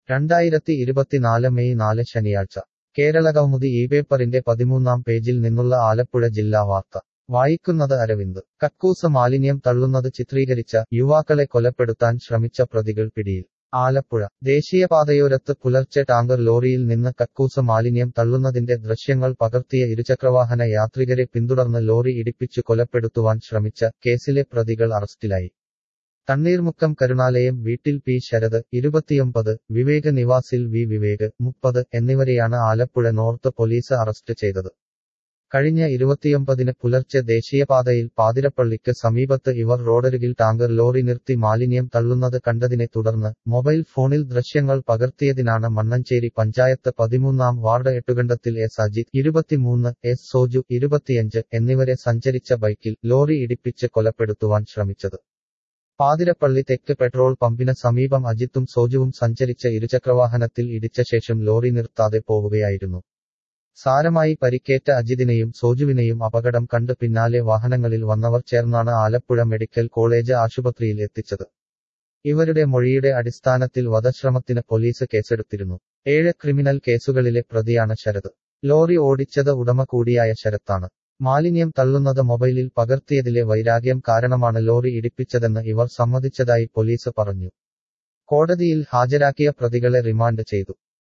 രണ്ടായിരത്തി ഇരുപത്തിനാല് മെയ് നാല് ശനിയാഴ്ച കേരളകൗമുദി ഈ പേപ്പറിന്റെ പതിമൂന്നാം പേജിൽ നിന്നുള്ള ആലപ്പുഴ ജില്ലാ വാർത്ത വായിക്കുന്നത് അരവിന്ദ് കക്കൂസ് മാലിന്യം തള്ളുന്നത് ചിത്രീകരിച്ച യുവാക്കളെ കൊലപ്പെടുത്താൻ ശ്രമിച്ച പ്രതികൾ പിടിയിൽ ആലപ്പുഴ ദേശീയപാതയോരത്ത് പുലർച്ചെ ടാങ്കർ ലോറിയിൽ നിന്ന് കക്കൂസ് മാലിന്യം തള്ളുന്നതിന്റെ ദൃശ്യങ്ങൾ പകർത്തിയ ഇരുചക്രവാഹന യാത്രികരെ പിന്തുടർന്ന് ലോറി ഇടിപ്പിച്ചു കൊലപ്പെടുത്തുവാൻ ശ്രമിച്ച കേസിലെ പ്രതികൾ അറസ്റ്റിലായി തണ്ണീർമുക്കം കരുണാലയം വീട്ടിൽ പി ശരത് ഇരുപത്തിയൊമ്പത് വിവേക് നിവാസിൽ വി വിവേക് മുപ്പത് എന്നിവരെയാണ് ആലപ്പുഴ നോർത്ത് പോലീസ് അറസ്റ്റ് ചെയ്തത് കഴിഞ്ഞ ഇരുപത്തിയൊമ്പതിന് പുലർച്ചെ ദേശീയപാതയിൽ പാതിരപ്പള്ളിക്ക് സമീപത്ത് ഇവർ റോഡരികിൽ ടാങ്കർ ലോറി നിർത്തി മാലിന്യം തള്ളുന്നത് കണ്ടതിനെ തുടർന്ന് മൊബൈൽ ഫോണിൽ ദൃശ്യങ്ങൾ പകർത്തിയതിനാണ് മണ്ണഞ്ചേരി പഞ്ചായത്ത് പതിമൂന്നാം വാർഡ് എട്ടുകണ്ടത്തിൽ എസ് അജിത് ഇരുപത്തിമൂന്ന് എസ് സോജു ഇരുപത്തിയഞ്ച് എന്നിവരെ സഞ്ചരിച്ച ബൈക്കിൽ ലോറി ഇടിപ്പിച്ച് കൊലപ്പെടുത്തുവാൻ ശ്രമിച്ചത് പാതിരപ്പള്ളി തെക്ക് പെട്രോൾ പമ്പിന് സമീപം അജിത്തും സോജുവും സഞ്ചരിച്ച ഇരുചക്രവാഹനത്തിൽ ഇടിച്ച ശേഷം ലോറി നിർത്താതെ പോവുകയായിരുന്നു സാരമായി പരിക്കേറ്റ അജിതിനെയും സോജുവിനെയും അപകടം കണ്ട് പിന്നാലെ വാഹനങ്ങളിൽ വന്നവർ ചേർന്നാണ് ആലപ്പുഴ മെഡിക്കൽ കോളേജ് ആശുപത്രിയിൽ എത്തിച്ചത് ഇവരുടെ മൊഴിയുടെ അടിസ്ഥാനത്തിൽ വധശ്രമത്തിന് പോലീസ് കേസെടുത്തിരുന്നു ഏഴ് ക്രിമിനൽ കേസുകളിലെ പ്രതിയാണ് ശരത് ലോറി ഓടിച്ചത് ഉടമ കൂടിയായ ശരത്താണ് മാലിന്യം തള്ളുന്നത് മൊബൈലിൽ പകർത്തിയതിലെ വൈരാഗ്യം കാരണമാണ് ലോറി ഇടിപ്പിച്ചതെന്ന് ഇവർ സമ്മതിച്ചതായി പോലീസ് പറഞ്ഞു കോടതിയിൽ ഹാജരാക്കിയ പ്രതികളെ റിമാൻഡ് ചെയ്തു